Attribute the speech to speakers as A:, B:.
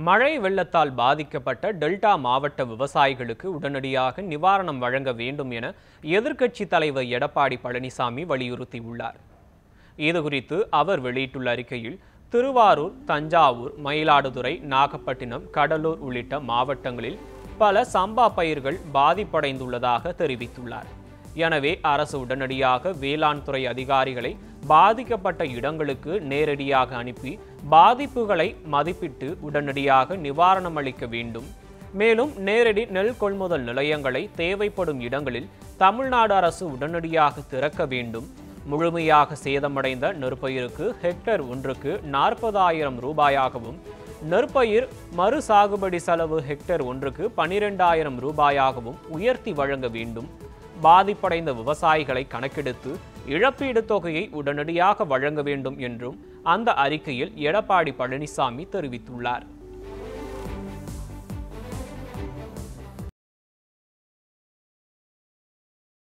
A: மழை வெள்ளத்தால் பாதிக்கப்பட்ட டெல்டா மாவட்ட விவசாயிகளுக்கு உடனடியாக நிவாரணம் வழங்க வேண்டும் என எதிர்க்கட்சி தலைவர் எடப்பாடி பழனிசாமி வலியுறுத்தியுள்ளார் இதுகுறித்து அவர் வெளியிட்டுள்ள அறிக்கையில் திருவாரூர் தஞ்சாவூர் மயிலாடுதுறை நாகப்பட்டினம் கடலூர் உள்ளிட்ட மாவட்டங்களில் பல சம்பா பயிர்கள் பாதிப்படைந்துள்ளதாக தெரிவித்துள்ளார் எனவே அரசு உடனடியாக வேளாண் துறை அதிகாரிகளை பாதிக்கப்பட்ட இடங்களுக்கு நேரடியாக அனுப்பி பாதிப்புகளை மதிப்பிட்டு உடனடியாக நிவாரணம் அளிக்க வேண்டும் மேலும் நேரடி நெல் கொள்முதல் நிலையங்களை தேவைப்படும் இடங்களில் தமிழ்நாடு அரசு உடனடியாக திறக்க வேண்டும் முழுமையாக சேதமடைந்த நெற்பயிருக்கு ஹெக்டர் ஒன்றுக்கு நாற்பதாயிரம் ரூபாயாகவும் நெற்பயிர் மறு சாகுபடி செலவு ஹெக்டர் ஒன்றுக்கு பனிரெண்டாயிரம் ரூபாயாகவும் உயர்த்தி வழங்க வேண்டும் பாதிப்படைந்த விவசாயிகளை கணக்கெடுத்து இழப்பீடு தொகையை உடனடியாக வழங்க வேண்டும் என்றும் அந்த அறிக்கையில் எடப்பாடி பழனிசாமி தெரிவித்துள்ளார்